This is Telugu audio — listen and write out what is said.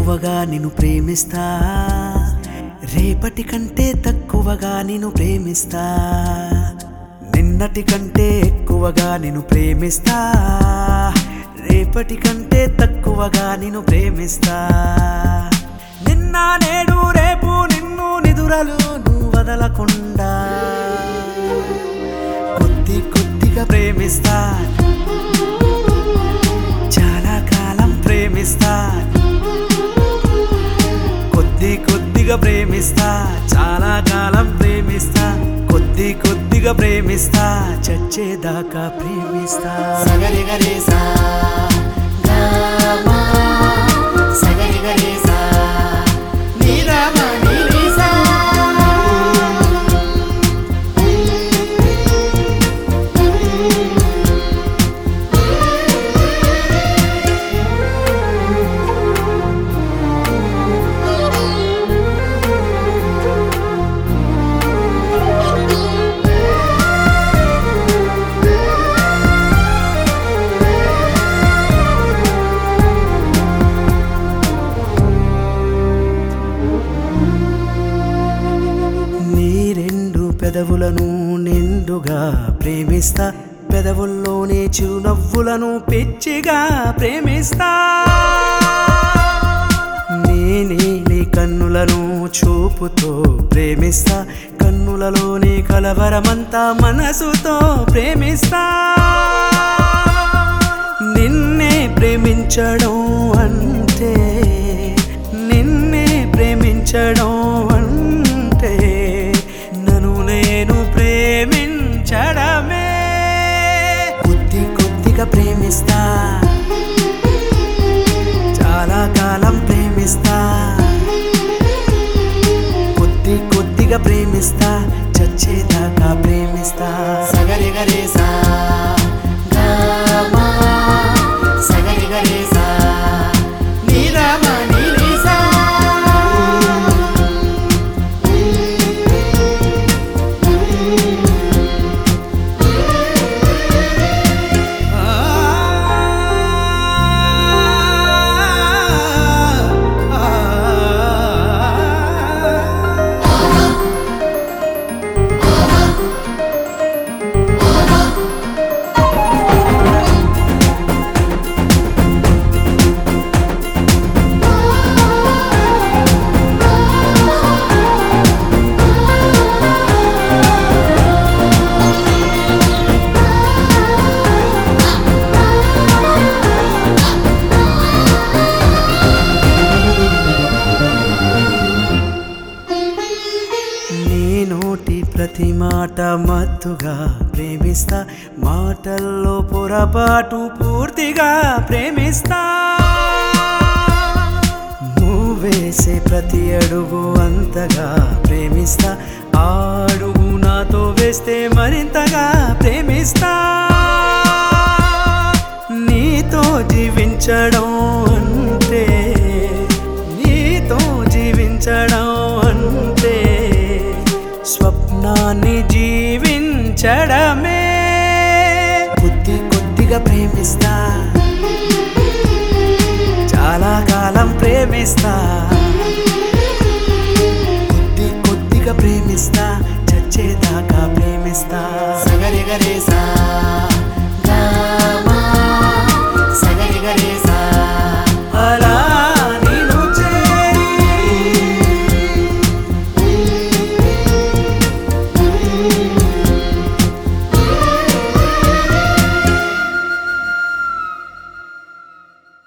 ఎక్కువగా నిన్ను ప్రేమిస్తా రేపటి కంటే తక్కువగా నిన్ను ప్రేమిస్తా నిన్నటి కంటే ఎక్కువగా నిన్ను ప్రేమిస్తా రేపటి కంటే తక్కువగా నిన్ను ప్రేమిస్తా నిన్న నేడు రేపు నిన్ను నిదురలు నువ్వు వదలకుండా కొద్ది కొద్దిగా ప్రేమిస్తా చాలా కాలం ప్రేమిస్తా కొద్ది కొద్దిగా ప్రేమిస్తా చాలా కాలం ప్రేమిస్తా కొద్ది కొద్దిగా ప్రేమిస్తా చచ్చేదాకా ప్రేమిస్తా సగరి గరేసా గామా సగరి గరేసా నీరామా నీరీసా నీ రెండు పెదవులను నిండుగా ప్రేమిస్తా పెదవుల్లోనే చిరునవ్వులను పిచ్చిగా ప్రేమిస్తా నీ నీలి కన్నులను చూపుతో ప్రేమిస్తా కన్నులలోని కలవరమంతా మనసుతో ప్రేమిస్తా నిన్నే ప్రేమించడం అంటే నిన్నే ప్రేమించడం అంటే నన్ను నేను ప్రేమించడమే కొద్ది కొద్దిగా ప్రేమిస్తా చాలా కాలం ప్రేమిస్తా కొద్ది కొద్దిగా ప్రేమిస్తా చచ్చేదాకా ప్రేమిస్తా సగరి గరేసా గామా సగరి గరేసా నీరామా నీరీసా నీ నోటి ప్రతి మాట మత్తుగా ప్రేమిస్తా మాటల్లో పొరపాటు పూర్తిగా ప్రేమిస్తా నువ్వు వేసే ప్రతి అడుగు అంతగా ప్రేమిస్తా ఆ అడుగు నాతో వేస్తే మరింతగా ప్రేమిస్తా నీతో జీవించడం అంటే నీతో జీవించడం అంటే స్వప్నాన్ని జీవించడమే కొద్ది కొద్దిగా ప్రేమిస్తా చాలా కాలం ప్రేమిస్తా కొద్ది కొద్దిగా ప్రేమిస్తా చచ్చేదాకా ప్రేమిస్తా సగరి గరేసా